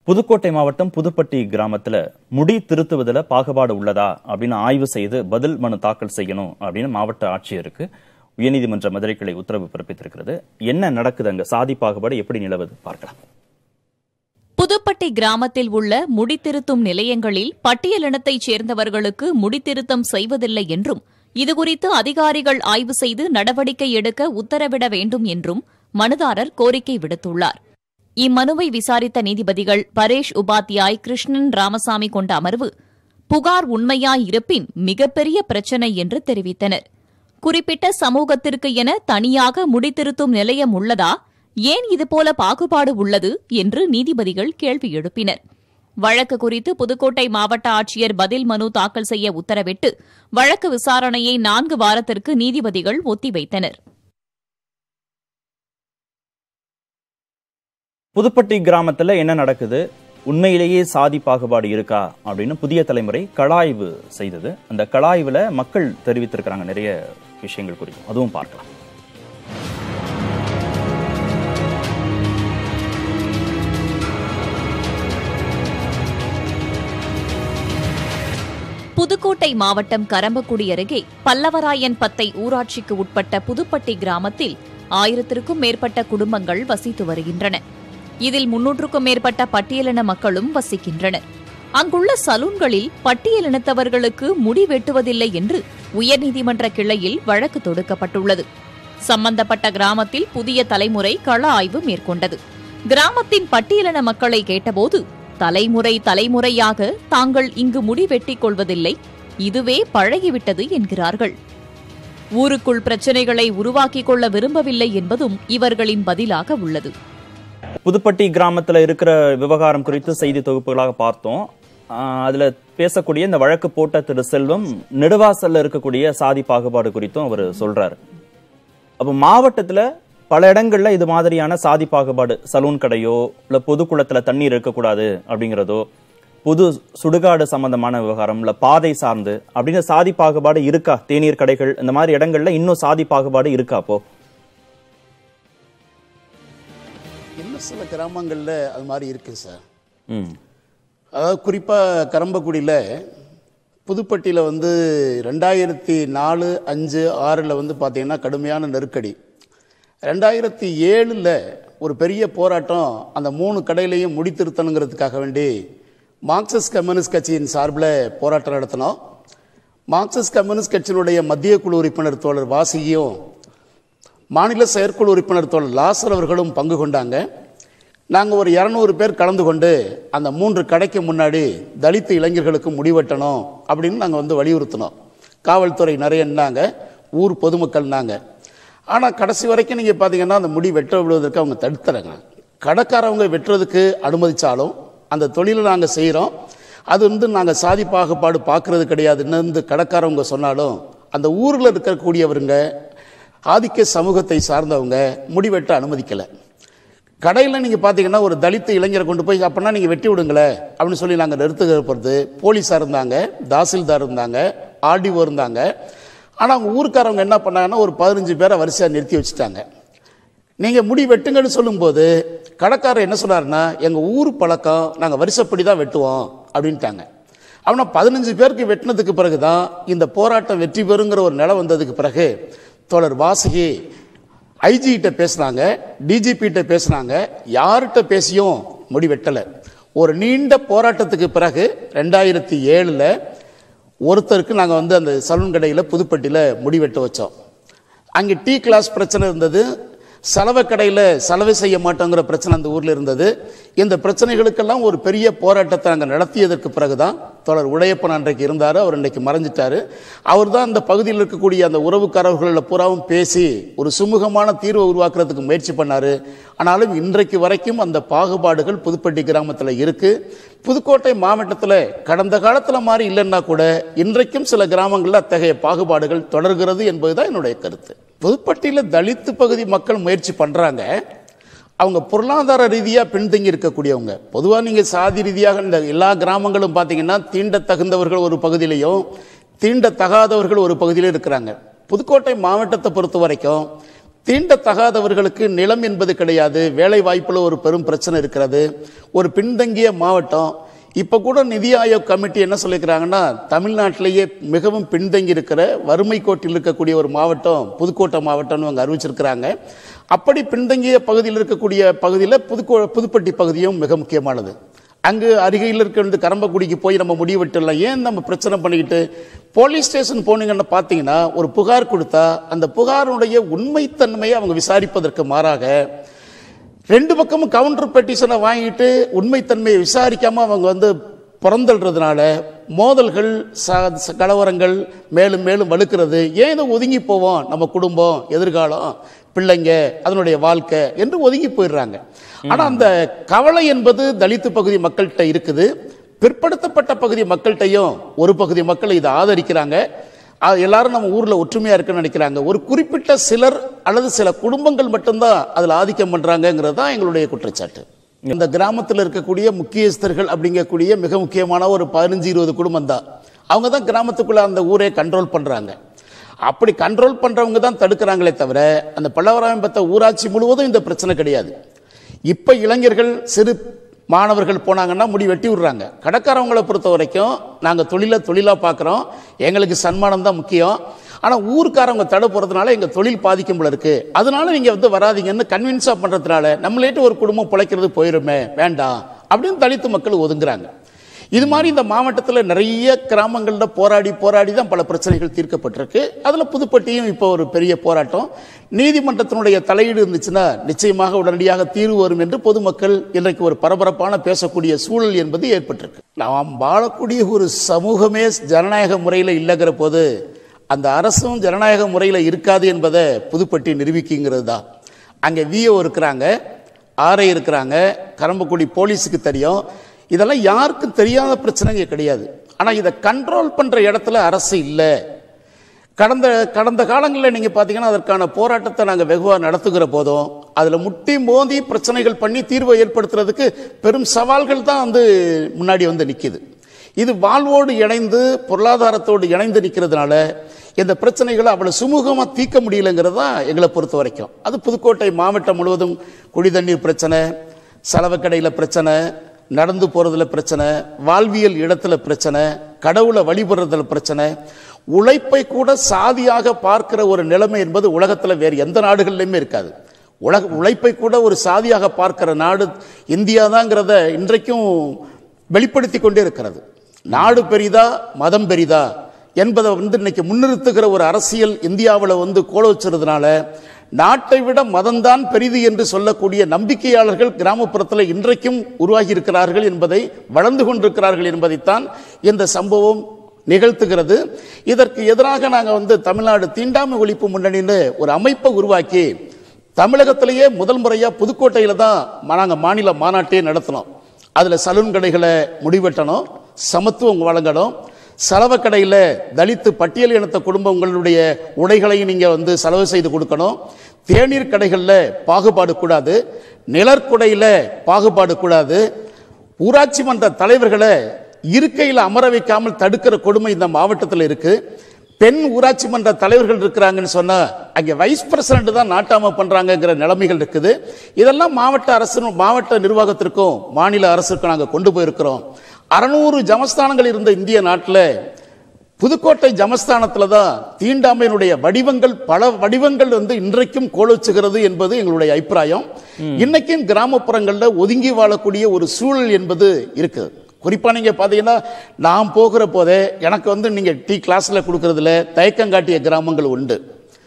புதுக்கோட்டை மாவட்டம் புதுப்பட்டி கிராமத்துல முடி திருத்துவதில் பாகுபாடு உள்ளதா அப்படின்னு ஆய்வு செய்து பதில் மனு தாக்கல் செய்யணும் அப்படின்னு மாவட்ட ஆட்சியருக்கு உயர்நீதிமன்ற மதுரை கிளை உத்தரவு பிறப்பித்திருக்கிறது என்ன நடக்குது அங்க சாதி பாகுபாடு எப்படி நிலவுது பார்க்கலாம் புதுப்பட்டி கிராமத்தில் உள்ள முடித்திருத்தும் நிலையங்களில் பட்டியலினத்தைச் சேர்ந்தவர்களுக்கு முடித்திருத்தம் செய்வதில்லை என்றும் இதுகுறித்து அதிகாரிகள் ஆய்வு செய்து நடவடிக்கை எடுக்க உத்தரவிட வேண்டும் என்றும் மனுதாரர் கோரிக்கை விடுத்துள்ளார் இம்மனுவை விசாரித்த நீதிபதிகள் பரேஷ் உபாத்யாய் கிருஷ்ணன் ராமசாமி கொண்ட அமர்வு புகார் உண்மையாய் இருப்பின் மிகப்பெரிய பிரச்சினை என்று தெரிவித்தனர் குறிப்பிட்ட சமூகத்திற்கு என தனியாக முடித்திருத்தும் நிலையம் உள்ளதா ஏன் இதுபோல பாகுபாடு உள்ளது என்று நீதிபதிகள் கேள்வி எழுப்பினர் வழக்கு குறித்து புதுக்கோட்டை மாவட்ட ஆட்சியர் பதில் மனு தாக்கல் செய்ய உத்தரவிட்டு வழக்கு விசாரணையை நான்கு வாரத்திற்கு நீதிபதிகள் ஒத்திவைத்தனர் புதுப்பட்டி கிராமத்துல என்ன நடக்குது உண்மையிலேயே சாதி பாகுபாடு இருக்கா அப்படின்னு புதிய தலைமுறை கலாய்வு செய்தது அந்த கலாய்வுல மக்கள் தெரிவித்திருக்கிறாங்க நிறைய விஷயங்கள் குறிக்கும் அதுவும் பார்க்கலாம் புதுக்கோட்டை மாவட்டம் கரம்பக்குடி அருகே பல்லவராயன் பத்தை ஊராட்சிக்கு உட்பட்ட புதுப்பட்டி கிராமத்தில் ஆயிரத்திற்கும் மேற்பட்ட குடும்பங்கள் வசித்து வருகின்றன இதில் முன்னூற்றுக்கும் மேற்பட்ட பட்டியலின மக்களும் வசிக்கின்றனர் அங்குள்ள சலூன்களில் பட்டியலினத்தவர்களுக்கு முடி வெட்டுவதில்லை என்று உயர்நீதிமன்ற கிளையில் வழக்கு தொடுக்கப்பட்டுள்ளது சம்பந்தப்பட்ட கிராமத்தில் புதிய தலைமுறை கள ஆய்வு மேற்கொண்டது கிராமத்தின் பட்டியலின மக்களை கேட்டபோது தலைமுறை தலைமுறையாக தாங்கள் இங்கு முடி வெட்டிக் கொள்வதில்லை இதுவே பழகிவிட்டது என்கிறார்கள் ஊருக்குள் பிரச்சனைகளை உருவாக்கிக் கொள்ள விரும்பவில்லை என்பதும் இவர்களின் பதிலாக உள்ளது புதுப்பட்டி கிராமத்துல இருக்கிற விவகாரம் குறித்து செய்தி தொகுப்புகளாக பார்த்தோம் ஆஹ் அதுல பேசக்கூடிய இந்த வழக்கு போட்ட திரு செல்வம் நெடுவாசல்ல இருக்கக்கூடிய சாதி பாகுபாடு குறித்தும் அவர் சொல்றாரு அப்ப மாவட்டத்துல பல இடங்கள்ல இது மாதிரியான சாதி பாகுபாடு சலூன் கடையோ இல்ல பொதுக்குளத்துல தண்ணீர் இருக்கக்கூடாது அப்படிங்கிறதோ பொது சுடுகாடு சம்பந்தமான விவகாரம் இல்ல பாதை சார்ந்து அப்படின்னு சாதி பாகுபாடு இருக்கா தேநீர் கடைகள் இந்த மாதிரி இடங்கள்ல இன்னும் சாதி பாகுபாடு இருக்கா அப்போ இன்னும் சில கிராமங்களில் அது மாதிரி இருக்குது சார் ம் அதாவது குறிப்பாக கரம்பக்குடியில் புதுப்பட்டியில் வந்து ரெண்டாயிரத்தி நாலு அஞ்சு ஆறில் வந்து பார்த்தீங்கன்னா கடுமையான நெருக்கடி ரெண்டாயிரத்தி ஏழில் ஒரு பெரிய போராட்டம் அந்த மூணு கடையிலையும் முடித்திருத்தணுங்கிறதுக்காக வேண்டி மார்க்சிஸ்ட் கம்யூனிஸ்ட் கட்சியின் சார்பில் போராட்டம் நடத்தினோம் மார்க்சிஸ்ட் கம்யூனிஸ்ட் கட்சியினுடைய மத்திய குழு உறுப்பினர் தோழர் வாசிகியும் மாநில செயற்குழு உறுப்பினர் தோழர் லாசர் அவர்களும் பங்கு கொண்டாங்க நாங்கள் ஒரு இரநூறு பேர் கலந்து கொண்டு அந்த மூன்று கடைக்கு முன்னாடி தலித் இளைஞர்களுக்கு முடிவெட்டணும் அப்படின்னு நாங்கள் வந்து வலியுறுத்தினோம் காவல்துறை நிறையன்னாங்க ஊர் பொதுமக்கள்னாங்க ஆனால் கடைசி வரைக்கும் நீங்கள் பார்த்தீங்கன்னா அந்த முடி வெட்ட விடுவதற்கு அவங்க தடுத்துறாங்க கடைக்காரவங்க வெட்டுறதுக்கு அனுமதிச்சாலும் அந்த தொழிலை நாங்கள் செய்கிறோம் அது வந்து நாங்கள் சாதி பாகுபாடு பார்க்கறது கிடையாதுன்னு வந்து கடைக்காரவங்க சொன்னாலும் அந்த ஊரில் இருக்கக்கூடியவருங்க ஆதிக்க சமூகத்தை சார்ந்தவங்க முடிவெட்ட அனுமதிக்கலை கடையில் நீங்கள் பார்த்தீங்கன்னா ஒரு தலித் இளைஞரை கொண்டு போய் அப்படின்னா நீங்கள் வெட்டி விடுங்களே அப்படின்னு சொல்லி நாங்கள் நிறுத்துகிறது போலீஸார் இருந்தாங்க தாசில்தார் இருந்தாங்க ஆர்டிஓ இருந்தாங்க ஆனால் அவங்க ஊருக்காரவங்க என்ன பண்ணாங்கன்னா ஒரு பதினஞ்சு பேரை வரிசையாக நிறுத்தி வச்சுட்டாங்க நீங்கள் முடி வெட்டுங்கன்னு சொல்லும்போது கடைக்காரர் என்ன சொன்னாருன்னா எங்கள் ஊர் பழக்கம் நாங்கள் வரிசைப்படி தான் வெட்டுவோம் அப்படின்ட்டாங்க அவனா பதினஞ்சு பேருக்கு வெட்டினதுக்கு பிறகு தான் இந்த போராட்டம் வெற்றி பெறுங்கிற ஒரு நிலை வந்ததுக்கு பிறகு தோழர் வாசுகி ஐஜி கிட்ட பேசுனாங்க டிஜிபி கிட்ட பேசுனாங்க யார்கிட்ட பேசியும் முடி வெட்டலை ஒரு நீண்ட போராட்டத்துக்கு பிறகு ரெண்டாயிரத்தி ஏழில் ஒருத்தருக்கு நாங்கள் வந்து அந்த சலூன் கடையில் புதுப்பட்டியில் முடி வெட்ட வச்சோம் அங்கே டீ கிளாஸ் பிரச்சனை இருந்தது சலவை கடையில் சலவை செய்ய மாட்டோங்கிற பிரச்சனை அந்த ஊரில் இருந்தது இந்த பிரச்சனைகளுக்கெல்லாம் ஒரு பெரிய போராட்டத்தை நாங்கள் நடத்தியதற்கு பிறகுதான் தொடர் உடையப்பன் அன்றைக்கு இருந்தார் அவர் இன்றைக்கு மறைஞ்சிட்டாரு அவர் தான் அந்த பகுதியில் இருக்கக்கூடிய அந்த உறவுக்காரர்களில் பூராவும் பேசி ஒரு சுமூகமான தீர்வை உருவாக்குறதுக்கு முயற்சி பண்ணார் ஆனாலும் இன்றைக்கு வரைக்கும் அந்த பாகுபாடுகள் புதுப்பட்டி கிராமத்தில் இருக்கு புதுக்கோட்டை மாவட்டத்தில் கடந்த காலத்தில் மாதிரி இல்லைன்னா கூட இன்றைக்கும் சில கிராமங்களில் அத்தகைய பாகுபாடுகள் தொடர்கிறது என்பதுதான் என்னுடைய கருத்து புதுப்பட்டியில் தலித்து பகுதி மக்கள் முயற்சி பண்ணுறாங்க அவங்க பொருளாதார ரீதியாக பின்தங்கி இருக்கக்கூடியவங்க பொதுவாக நீங்கள் சாதி ரீதியாக இந்த எல்லா கிராமங்களும் பார்த்தீங்கன்னா தீண்ட தகுந்தவர்கள் ஒரு பகுதியிலையும் தீண்ட தகாதவர்கள் ஒரு பகுதியிலும் இருக்கிறாங்க புதுக்கோட்டை மாவட்டத்தை பொறுத்த வரைக்கும் தீண்டத்தகாதவர்களுக்கு நிலம் என்பது கிடையாது வேலை வாய்ப்புல ஒரு பெரும் பிரச்சனை இருக்கிறது ஒரு பின்தங்கிய மாவட்டம் இப்ப கூட நிதி ஆயோக் கமிட்டி என்ன சொல்லிக்கிறாங்கன்னா தமிழ்நாட்டிலேயே மிகவும் பின்தங்கி இருக்கிற வறுமை கோட்டில் இருக்கக்கூடிய ஒரு மாவட்டம் புதுக்கோட்டை மாவட்டம்னு அவங்க அறிவிச்சிருக்கிறாங்க அப்படி பின்தங்கிய பகுதியில் இருக்கக்கூடிய பகுதியில் புதுக்கோ புதுப்பட்டி பகுதியும் மிக முக்கியமானது அங்கு அருகில் இருக்கிற கரம்பக்குடிக்கு போய் நம்ம முடிவு விட்டுடலாம் ஏன் நம்ம பிரச்சனை பண்ணிக்கிட்டு போலீஸ் ஸ்டேஷன் போனீங்கன்னு பார்த்தீங்கன்னா ஒரு புகார் கொடுத்தா அந்த புகாருடைய உண்மைத்தன்மையை அவங்க விசாரிப்பதற்கு மாறாக ரெண்டு பக்கமும் கவுண்டர் பெட்டிஷனை வாங்கிட்டு உண்மைத்தன்மையை விசாரிக்காம அவங்க வந்து பிறந்தல்றதுனால மோதல்கள் ச- ச- கலவரங்கள் மேலும் மேலும் வலுக்கிறது ஏன் இதை ஒதுங்கி போவோம் நம்ம குடும்பம் எதிர்காலம் பிள்ளைங்க அதனுடைய வாழ்க்கை என்று ஒதுங்கி போயிடுறாங்க ஆனா அந்த கவலை என்பது தலித்து பகுதி மக்கள்கிட்ட இருக்குது பிற்படுத்தப்பட்ட பகுதி மக்கள்கிட்டையும் ஒரு பகுதி மக்கள் இதை ஆதரிக்கிறாங்க அஹ் எல்லாரும் நம்ம ஊர்ல ஒற்றுமையா இருக்குன்னு நினைக்கிறாங்க ஒரு குறிப்பிட்ட சிலர் அல்லது சில குடும்பங்கள் மட்டும்தான் அதுல ஆதிக்கம் பண்றாங்கங்கிறது தான் எங்களுடைய குற்றச்சாட்டு இந்த கிராமத்தில் இருக்கக்கூடிய முக்கியஸ்தர்கள் அப்படிங்கக்கூடிய மிக முக்கியமான ஒரு பதினஞ்சு இருபது குடும்பம் தான் அவங்க தான் கிராமத்துக்குள்ள அந்த ஊரே கண்ட்ரோல் பண்றாங்க அப்படி கண்ட்ரோல் பண்றவங்க தான் தடுக்கிறாங்களே தவிர அந்த பல்லவராயம்பத்த ஊராட்சி முழுவதும் இந்த பிரச்சனை கிடையாது இப்ப இளைஞர்கள் சிறு மாணவர்கள் போனாங்கன்னா முடி வெட்டி விடுறாங்க கடைக்காரவங்களை பொறுத்த வரைக்கும் நாங்கள் தொழிலை தொழிலாக பார்க்குறோம் எங்களுக்கு சன்மானம் தான் முக்கியம் ஆனால் ஊருக்காரவங்க தடை போகிறதுனால எங்கள் தொழில் பாதிக்கும் போல இருக்கு அதனால நீங்கள் வந்து வராதீங்கன்னு கன்வின்ஸாக பண்ணுறதுனால நம்மளேட்டு ஒரு குடும்பம் பிழைக்கிறது போயிருமே வேண்டாம் அப்படின்னு தலித்து மக்கள் ஒதுங்குறாங்க இது மாதிரி இந்த மாவட்டத்தில் நிறைய கிராமங்களில் போராடி போராடி தான் பல பிரச்சனைகள் தீர்க்கப்பட்டிருக்கு அதில் புதுப்பட்டியும் இப்போ ஒரு பெரிய போராட்டம் நீதிமன்றத்தினுடைய தலையீடு இருந்துச்சுன்னா நிச்சயமாக உடனடியாக தீர்வு வரும் என்று பொதுமக்கள் இன்றைக்கு ஒரு பரபரப்பான பேசக்கூடிய சூழல் என்பது ஏற்பட்டிருக்கு நாம் வாழக்கூடிய ஒரு சமூகமே ஜனநாயக முறையில் இல்லைங்கிற போது அந்த அரசும் ஜனநாயக முறையில் இருக்காது என்பதை புதுப்பட்டி நிரூபிக்குங்கிறது தான் அங்கே விஓ இருக்கிறாங்க ஆர்ஐ இருக்கிறாங்க கரம்பக்குடி போலீஸுக்கு தெரியும் இதெல்லாம் யாருக்கும் தெரியாத பிரச்சனைங்க கிடையாது ஆனால் இதை கண்ட்ரோல் பண்ணுற இடத்துல அரசு இல்லை கடந்த கடந்த காலங்களில் நீங்கள் பார்த்தீங்கன்னா அதற்கான போராட்டத்தை நாங்கள் வெகுவாக நடத்துகிற போதும் அதில் முட்டி மோதி பிரச்சனைகள் பண்ணி தீர்வை ஏற்படுத்துறதுக்கு பெரும் சவால்கள் தான் வந்து முன்னாடி வந்து நிற்கிது இது வாழ்வோடு இணைந்து பொருளாதாரத்தோடு இணைந்து நிற்கிறதுனால இந்த பிரச்சனைகளை அவ்வளோ சுமூகமாக தீர்க்க முடியலங்கிறது தான் எங்களை பொறுத்த வரைக்கும் அது புதுக்கோட்டை மாவட்டம் முழுவதும் குடி தண்ணீர் பிரச்சனை சலவைக்கடையில் பிரச்சனை நடந்து போறதுல பிரச்சனை வாழ்வியல் இடத்துல பிரச்சனை கடவுளை வழிபடுறதுல பிரச்சனை உழைப்பை கூட சாதியாக பார்க்கிற ஒரு நிலைமை என்பது உலகத்துல வேறு எந்த நாடுகள்லையுமே இருக்காது உலக உழைப்பை கூட ஒரு சாதியாக பார்க்கிற நாடு இந்தியா தாங்கிறத இன்றைக்கும் வெளிப்படுத்தி கொண்டே இருக்கிறது நாடு பெரிதா மதம் பெரிதா என்பதை வந்து இன்னைக்கு முன்னிறுத்துகிற ஒரு அரசியல் இந்தியாவில் வந்து கோல வச்சிருந்தனால நாட்டை விட மதம்தான் பெரிது என்று சொல்லக்கூடிய நம்பிக்கையாளர்கள் கிராமப்புறத்தில் இன்றைக்கும் உருவாகி இருக்கிறார்கள் என்பதை வளர்ந்து கொண்டிருக்கிறார்கள் என்பதைத்தான் இந்த சம்பவம் நிகழ்த்துகிறது இதற்கு எதிராக நாங்கள் வந்து தமிழ்நாடு தீண்டாமை ஒழிப்பு முன்னணின்னு ஒரு அமைப்பை உருவாக்கி தமிழகத்திலேயே முதல் முறையா புதுக்கோட்டையில தான் நாங்கள் மாநில மாநாட்டே நடத்தினோம் அதுல சலூன் கடைகளை முடிவெட்டணும் சமத்துவம் வழங்கணும் சலவை கடையில் தலித்து பட்டியல் இனத்த குடும்பங்களுடைய உடைகளையும் நீங்க வந்து செலவு செய்து கொடுக்கணும் தேநீர் கடைகளில் பாகுபாடு கூடாது நிழற்குடையில் பாகுபாடு கூடாது ஊராட்சி மன்ற தலைவர்களை இருக்கையில் அமர வைக்காமல் தடுக்கிற கொடுமை இந்த மாவட்டத்தில் இருக்கு பெண் ஊராட்சி மன்ற தலைவர்கள் இருக்கிறாங்கன்னு சொன்னா அங்க வைஸ் பிரசிடண்ட் தான் நாட்டாம பண்றாங்கங்கிற நிலைமைகள் இருக்குது இதெல்லாம் மாவட்ட அரசு மாவட்ட நிர்வாகத்திற்கும் மாநில அரசுக்கும் நாங்க கொண்டு போயிருக்கிறோம் அறுநூறு ஜமஸ்தானங்கள் இருந்த இந்திய நாட்டில் புதுக்கோட்டை ஜமஸ்தானத்தில் தான் தீண்டாமையினுடைய வடிவங்கள் பல வடிவங்கள் வந்து இன்றைக்கும் கோலோச்சுகிறது என்பது எங்களுடைய அபிப்பிராயம் இன்னைக்கும் கிராமப்புறங்களில் ஒதுங்கி வாழக்கூடிய ஒரு சூழல் என்பது இருக்குது குறிப்பா நீங்க பாத்தீங்கன்னா நான் போகிற போதே எனக்கு வந்து நீங்க டீ கிளாஸ்ல கொடுக்கறதுல தயக்கம் காட்டிய கிராமங்கள் உண்டு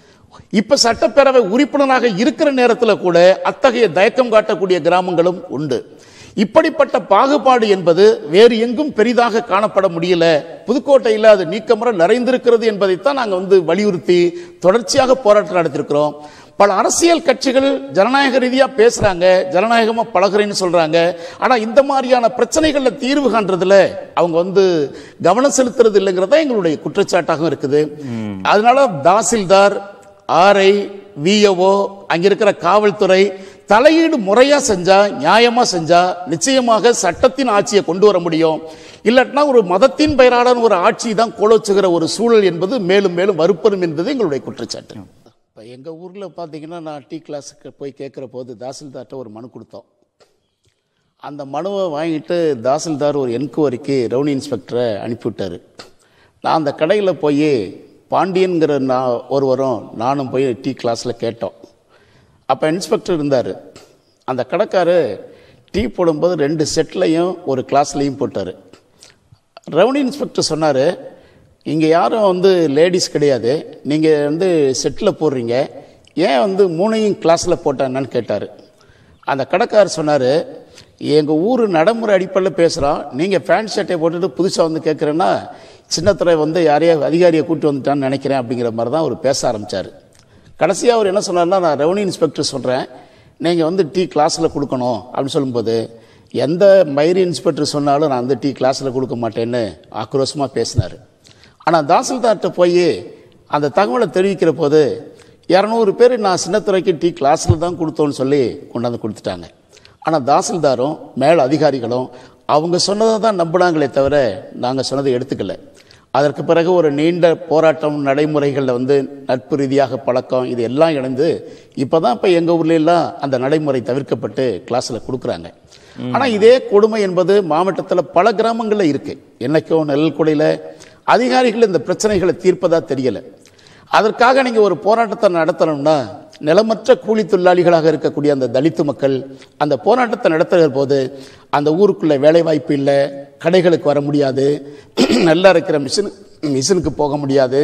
இப்ப சட்டப்பேரவை உறுப்பினராக இருக்கிற நேரத்தில் கூட அத்தகைய தயக்கம் காட்டக்கூடிய கிராமங்களும் உண்டு இப்படிப்பட்ட பாகுபாடு என்பது வேறு எங்கும் பெரிதாக காணப்பட முடியல புதுக்கோட்டையில் அது நீக்கமுறை நிறைந்திருக்கிறது என்பதைத்தான் நாங்கள் வந்து வலியுறுத்தி தொடர்ச்சியாக போராட்டம் நடத்திருக்கிறோம் பல அரசியல் கட்சிகள் ஜனநாயக ரீதியா பேசுறாங்க ஜனநாயகமா பழகுறேன்னு சொல்றாங்க ஆனா இந்த மாதிரியான பிரச்சனைகள்ல தீர்வு காண்றதுல அவங்க வந்து கவனம் செலுத்துறது இல்லைங்கிறதா எங்களுடைய குற்றச்சாட்டாகவும் இருக்குது அதனால தாசில்தார் ஆர்ஐ விஓ அங்க இருக்கிற காவல்துறை தலையீடு முறையா செஞ்சா நியாயமா செஞ்சா நிச்சயமாக சட்டத்தின் ஆட்சியை கொண்டு வர முடியும் இல்லாட்டினா ஒரு மதத்தின் பெயரான ஒரு ஆட்சி தான் கோலோச்சுகிற ஒரு சூழல் என்பது மேலும் மேலும் வறுப்படும் என்பது எங்களுடைய குற்றச்சாட்டு இப்போ எங்கள் ஊரில் பார்த்தீங்கன்னா நான் டீ கிளாஸுக்கு போய் கேட்குற போது தாசில்தார்கிட்ட ஒரு மனு கொடுத்தோம் அந்த மனுவை வாங்கிட்டு தாசில்தார் ஒரு என்கொயரிக்கு ரெவன்யூ இன்ஸ்பெக்டரை அனுப்பிவிட்டார் நான் அந்த கடையில் போய் பாண்டியன்கிற நான் ஒருவரும் நானும் போய் டீ கிளாஸில் கேட்டோம் அப்போ இன்ஸ்பெக்டர் இருந்தார் அந்த கடைக்காரு டீ போடும்போது ரெண்டு செட்லையும் ஒரு கிளாஸ்லையும் போட்டார் ரெவன்யூ இன்ஸ்பெக்டர் சொன்னார் இங்கே யாரும் வந்து லேடிஸ் கிடையாது நீங்கள் வந்து செட்டில் போடுறீங்க ஏன் வந்து மூணையும் கிளாஸில் போட்டாங்கன்னு கேட்டார் அந்த கடைக்காரர் சொன்னார் எங்கள் ஊர் நடைமுறை அடிப்படையில் பேசுகிறோம் நீங்கள் பேண்ட் ஷர்ட்டை போட்டுட்டு புதுசாக வந்து கேட்குறேன்னா சின்னத்துறை வந்து யாரையோ அதிகாரியை கூட்டி வந்துட்டான்னு நினைக்கிறேன் அப்படிங்கிற மாதிரி தான் அவர் பேச ஆரம்பித்தார் கடைசியாக அவர் என்ன சொன்னார்னா நான் ரெவன்யூ இன்ஸ்பெக்டர் சொல்கிறேன் நீங்கள் வந்து டீ கிளாஸில் கொடுக்கணும் அப்படின்னு சொல்லும்போது எந்த மயிரி இன்ஸ்பெக்டர் சொன்னாலும் நான் வந்து டீ கிளாஸில் கொடுக்க மாட்டேன்னு ஆக்ரோஷமாக பேசினார் ஆனால் தாசில்தார்கிட்ட போய் அந்த தகவலை தெரிவிக்கிற போது இரநூறு பேர் நான் சின்னத்துறைக்கு டீ கிளாஸில் தான் கொடுத்தோன்னு சொல்லி கொண்டாந்து கொடுத்துட்டாங்க ஆனால் தாசில்தாரும் மேல் அதிகாரிகளும் அவங்க சொன்னதை தான் நம்பினாங்களே தவிர நாங்கள் சொன்னதை எடுத்துக்கல அதற்கு பிறகு ஒரு நீண்ட போராட்டம் நடைமுறைகளில் வந்து நட்பு ரீதியாக பழக்கம் இது எல்லாம் இணைந்து இப்போ தான் இப்போ எங்கள் ஊர்ல எல்லாம் அந்த நடைமுறை தவிர்க்கப்பட்டு கிளாஸில் கொடுக்குறாங்க ஆனால் இதே கொடுமை என்பது மாவட்டத்தில் பல கிராமங்களில் இருக்கு என்னைக்கும் நெல்குடையில் அதிகாரிகள் இந்த பிரச்சனைகளை தீர்ப்பதா தெரியல அதற்காக நீங்கள் ஒரு போராட்டத்தை நடத்தணும்னா நிலமற்ற கூலி தொழிலாளிகளாக இருக்கக்கூடிய அந்த தலித்து மக்கள் அந்த போராட்டத்தை நடத்துகிற போது அந்த ஊருக்குள்ள வேலை வாய்ப்பு இல்லை கடைகளுக்கு வர முடியாது நல்லா இருக்கிற மிஷின் மிஷினுக்கு போக முடியாது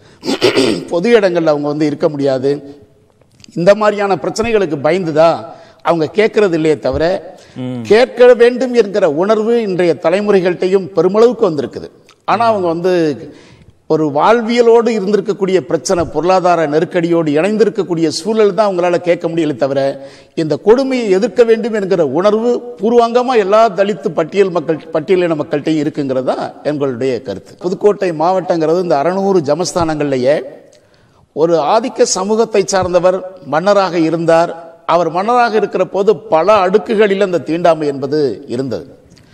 பொது இடங்கள்ல அவங்க வந்து இருக்க முடியாது இந்த மாதிரியான பிரச்சனைகளுக்கு பயந்துதான் அவங்க கேட்கறது இல்லையே தவிர கேட்க வேண்டும் என்கிற உணர்வு இன்றைய தலைமுறைகள்கிட்டையும் பெருமளவுக்கு வந்திருக்குது ஆனா அவங்க வந்து ஒரு வாழ்வியலோடு இருந்திருக்கக்கூடிய பிரச்சனை பொருளாதார நெருக்கடியோடு இணைந்திருக்கக்கூடிய சூழல் தான் அவங்களால கேட்க முடியல தவிர இந்த கொடுமையை எதிர்க்க வேண்டும் என்கிற உணர்வு பூர்வாங்கமா எல்லா தலித்து பட்டியல் மக்கள் பட்டியலின மக்கள்கிட்டையும் இருக்குங்கிறது தான் எங்களுடைய கருத்து புதுக்கோட்டை மாவட்டங்கிறது இந்த அறநூறு ஜமஸ்தானங்கள்லயே ஒரு ஆதிக்க சமூகத்தை சார்ந்தவர் மன்னராக இருந்தார் அவர் மன்னராக இருக்கிற போது பல அடுக்குகளில் அந்த தீண்டாமை என்பது இருந்தது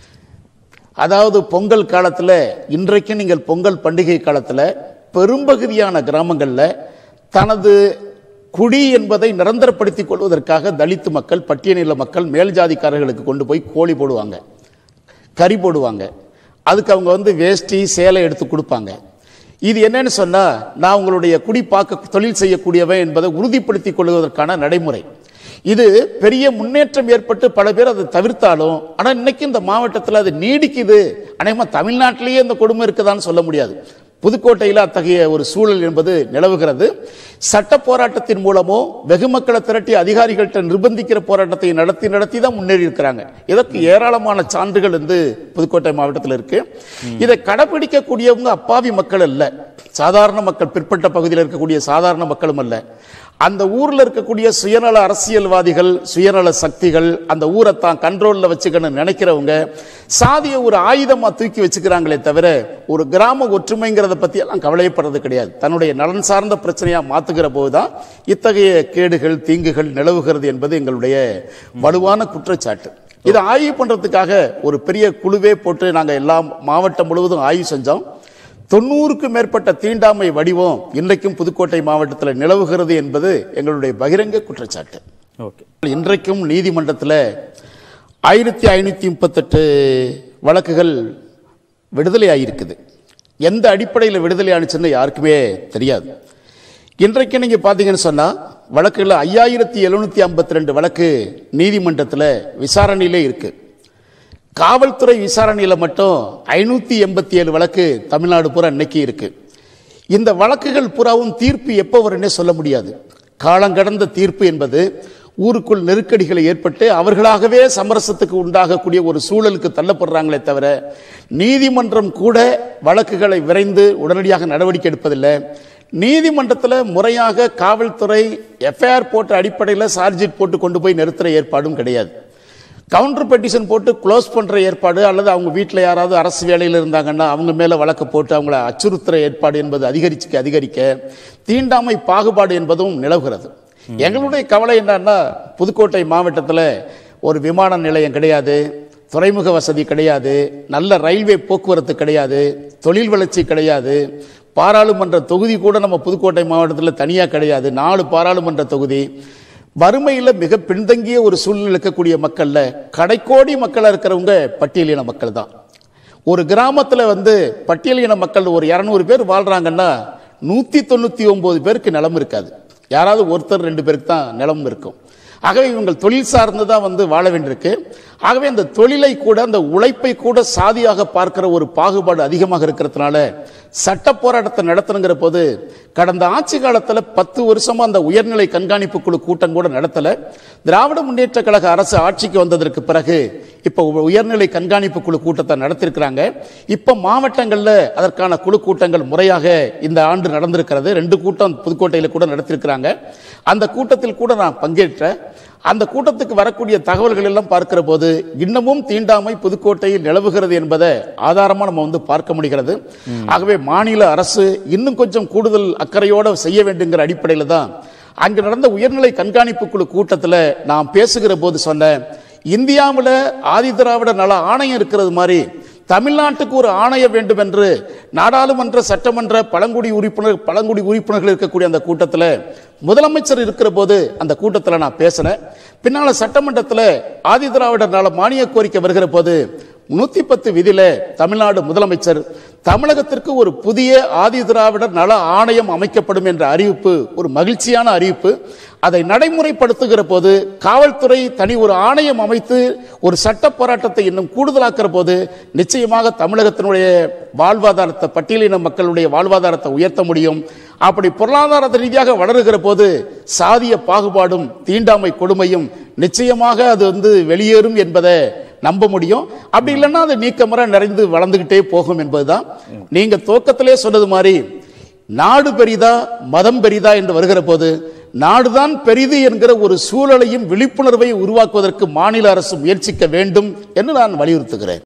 அதாவது பொங்கல் காலத்தில் இன்றைக்கு நீங்கள் பொங்கல் பண்டிகை காலத்தில் பெரும்பகுதியான கிராமங்களில் தனது குடி என்பதை நிரந்தரப்படுத்திக் கொள்வதற்காக தலித்து மக்கள் பட்டியலின மக்கள் மேல் ஜாதிக்காரர்களுக்கு கொண்டு போய் கோழி போடுவாங்க கறி போடுவாங்க அதுக்கு அவங்க வந்து வேஷ்டி சேலை எடுத்து கொடுப்பாங்க இது என்னன்னு சொன்னா நான் உங்களுடைய குடி பார்க்க தொழில் செய்யக்கூடியவன் என்பதை உறுதிப்படுத்திக் கொள்வதற்கான நடைமுறை இது பெரிய முன்னேற்றம் ஏற்பட்டு பல பேர் அதை தவிர்த்தாலும் ஆனா இன்னைக்கு இந்த மாவட்டத்தில் அது நீடிக்குது அநேகமா தமிழ்நாட்டிலேயே இந்த கொடுமை இருக்குதான்னு சொல்ல முடியாது புதுக்கோட்டையில் அத்தகைய ஒரு சூழல் என்பது நிலவுகிறது சட்ட போராட்டத்தின் மூலமோ வெகு மக்களை திரட்டி அதிகாரிகள்கிட்ட நிர்பந்திக்கிற போராட்டத்தை நடத்தி நடத்தி தான் முன்னேறி இருக்கிறாங்க இதற்கு ஏராளமான சான்றுகள் வந்து புதுக்கோட்டை மாவட்டத்தில் இருக்கு இதை கடைபிடிக்கக்கூடியவங்க அப்பாவி மக்கள் அல்ல சாதாரண மக்கள் பிற்பட்ட பகுதியில் இருக்கக்கூடிய சாதாரண மக்களும் அல்ல அந்த ஊர்ல இருக்கக்கூடிய சுயநல அரசியல்வாதிகள் சுயநல சக்திகள் அந்த ஊரை தான் கண்ட்ரோல்ல வச்சுக்கணும் நினைக்கிறவங்க சாதியை ஒரு ஆயுதமா தூக்கி வச்சுக்கிறாங்களே தவிர ஒரு கிராம ஒற்றுமைங்கிறத பத்தி எல்லாம் கவலைப்படுறது கிடையாது தன்னுடைய நலன் சார்ந்த பிரச்சனையா மாத்துகிற போதுதான் இத்தகைய கேடுகள் தீங்குகள் நிலவுகிறது என்பது எங்களுடைய வலுவான குற்றச்சாட்டு இதை ஆய்வு பண்றதுக்காக ஒரு பெரிய குழுவே போட்டு நாங்க எல்லாம் மாவட்டம் முழுவதும் ஆய்வு செஞ்சோம் தொண்ணூறுக்கும் மேற்பட்ட தீண்டாமை வடிவம் இன்றைக்கும் புதுக்கோட்டை மாவட்டத்தில் நிலவுகிறது என்பது எங்களுடைய பகிரங்க குற்றச்சாட்டு ஓகே இன்றைக்கும் நீதிமன்றத்தில் ஆயிரத்தி ஐநூற்றி முப்பத்தெட்டு வழக்குகள் விடுதலை ஆகியிருக்குது எந்த அடிப்படையில் விடுதலை ஆணுச்சுன்னு யாருக்குமே தெரியாது இன்றைக்கு நீங்கள் பார்த்தீங்கன்னு சொன்னால் வழக்குகள் ஐயாயிரத்தி எழுநூற்றி ஐம்பத்தி ரெண்டு வழக்கு நீதிமன்றத்தில் விசாரணையிலே இருக்குது காவல்துறை விசாரணையில் மட்டும் ஐநூற்றி எண்பத்தி ஏழு வழக்கு தமிழ்நாடு பூரா இன்னைக்கு இருக்கு இந்த வழக்குகள் பூராவும் தீர்ப்பு எப்போ வரும்னே சொல்ல முடியாது காலங்கடந்த தீர்ப்பு என்பது ஊருக்குள் நெருக்கடிகளை ஏற்பட்டு அவர்களாகவே சமரசத்துக்கு உண்டாகக்கூடிய ஒரு சூழலுக்கு தள்ளப்படுறாங்களே தவிர நீதிமன்றம் கூட வழக்குகளை விரைந்து உடனடியாக நடவடிக்கை எடுப்பதில்லை நீதிமன்றத்தில் முறையாக காவல்துறை எஃப்ஐஆர் போட்ட அடிப்படையில் சார்ஜிட் போட்டு கொண்டு போய் நிறுத்துற ஏற்பாடும் கிடையாது கவுண்டர் பெட்டிஷன் போட்டு க்ளோஸ் பண்ற ஏற்பாடு அல்லது அவங்க வீட்டில் யாராவது அரசு வேலையில் இருந்தாங்கன்னா அவங்க மேல வழக்கு போட்டு அவங்கள அச்சுறுத்துற ஏற்பாடு என்பது அதிகரிச்சுக்க அதிகரிக்க தீண்டாமை பாகுபாடு என்பதும் நிலவுகிறது எங்களுடைய கவலை என்னன்னா புதுக்கோட்டை மாவட்டத்தில் ஒரு விமான நிலையம் கிடையாது துறைமுக வசதி கிடையாது நல்ல ரயில்வே போக்குவரத்து கிடையாது தொழில் வளர்ச்சி கிடையாது பாராளுமன்ற தொகுதி கூட நம்ம புதுக்கோட்டை மாவட்டத்தில் தனியாக கிடையாது நாலு பாராளுமன்ற தொகுதி வறுமையில் மிக பின்தங்கிய ஒரு சூழ்நிலை இருக்கக்கூடிய மக்கள்ல கடைக்கோடி மக்களாக இருக்கிறவங்க பட்டியலின மக்கள் தான் ஒரு கிராமத்தில் வந்து பட்டியலின மக்கள் ஒரு இரநூறு பேர் வாழ்றாங்கன்னா நூற்றி தொண்ணூற்றி ஒம்பது பேருக்கு நிலம் இருக்காது யாராவது ஒருத்தர் ரெண்டு பேருக்கு தான் நிலம் இருக்கும் ஆகவே இவங்கள் தொழில் சார்ந்து தான் வந்து வாழ வேண்டியிருக்கு ஆகவே அந்த தொழிலை கூட அந்த உழைப்பை கூட சாதியாக பார்க்கிற ஒரு பாகுபாடு அதிகமாக இருக்கிறதுனால சட்ட போராட்டத்தை நடத்தணுங்கிற போது கடந்த ஆட்சி காலத்தில் பத்து வருஷமா அந்த உயர்நிலை கண்காணிப்பு குழு கூட்டம் கூட நடத்தல திராவிட முன்னேற்ற கழக அரசு ஆட்சிக்கு வந்ததற்கு பிறகு இப்ப உ- உயர்நிலை கண்காணிப்பு குழு கூட்டத்தை நடத்திருக்கிறாங்க இப்ப மாவட்டங்கள்ல அதற்கான குழு கூட்டங்கள் முறையாக இந்த ஆண்டு நடந்திருக்கிறது ரெண்டு கூட்டம் புதுக்கோட்டையில கூட நடத்திருக்கிறாங்க அந்த கூட்டத்தில் கூட நான் பங்கேற்றேன் அந்த கூட்டத்துக்கு வரக்கூடிய தகவல்கள் எல்லாம் பார்க்கிற போது இன்னமும் தீண்டாமை புதுக்கோட்டையில் நிலவுகிறது என்பதை ஆதாரமா நம்ம வந்து பார்க்க முடிகிறது ஆகவே மாநில அரசு இன்னும் கொஞ்சம் கூடுதல் அக்கறையோட செய்ய வேண்டுங்கிற அடிப்படையில் தான் அங்கு நடந்த உயர்நிலை கண்காணிப்பு குழு கூட்டத்தில் நான் பேசுகிற போது சொன்னேன் இந்தியாவில் ஆதிதிராவிட நல ஆணையம் இருக்கிறது மாதிரி தமிழ்நாட்டுக்கு ஒரு ஆணையம் வேண்டும் என்று நாடாளுமன்ற சட்டமன்ற பழங்குடி உறுப்பினர் பழங்குடி உறுப்பினர்கள் இருக்கக்கூடிய அந்த கூட்டத்தில் முதலமைச்சர் இருக்கிற போது அந்த கூட்டத்தில் நான் பேசினேன் பின்னால சட்டமன்றத்தில் ஆதிதிராவிடர் நல மானிய கோரிக்கை வருகிற போது நூத்தி பத்து விதியில தமிழ்நாடு முதலமைச்சர் தமிழகத்திற்கு ஒரு புதிய ஆதிதிராவிடர் நல ஆணையம் அமைக்கப்படும் என்ற அறிவிப்பு ஒரு மகிழ்ச்சியான அறிவிப்பு அதை நடைமுறைப்படுத்துகிற போது காவல்துறை தனி ஒரு ஆணையம் அமைத்து ஒரு சட்ட போராட்டத்தை இன்னும் கூடுதலாக்கிற போது நிச்சயமாக தமிழகத்தினுடைய வாழ்வாதாரத்தை பட்டியலின மக்களுடைய வாழ்வாதாரத்தை உயர்த்த முடியும் அப்படி பொருளாதார ரீதியாக வளருகிற போது சாதிய பாகுபாடும் தீண்டாமை கொடுமையும் நிச்சயமாக அது வந்து வெளியேறும் என்பதை நம்ப முடியும் அப்படி இல்லைன்னா அது நீக்கமர நிறைந்து வளர்ந்துகிட்டே போகும் என்பதுதான் நீங்க துவக்கத்திலே சொன்னது மாதிரி நாடு பெரிதா மதம் பெரிதா என்று வருகிற போது நாடுதான் பெரிது என்கிற ஒரு சூழலையும் விழிப்புணர்வை உருவாக்குவதற்கு மாநில அரசு முயற்சிக்க வேண்டும் என்று நான் வலியுறுத்துகிறேன்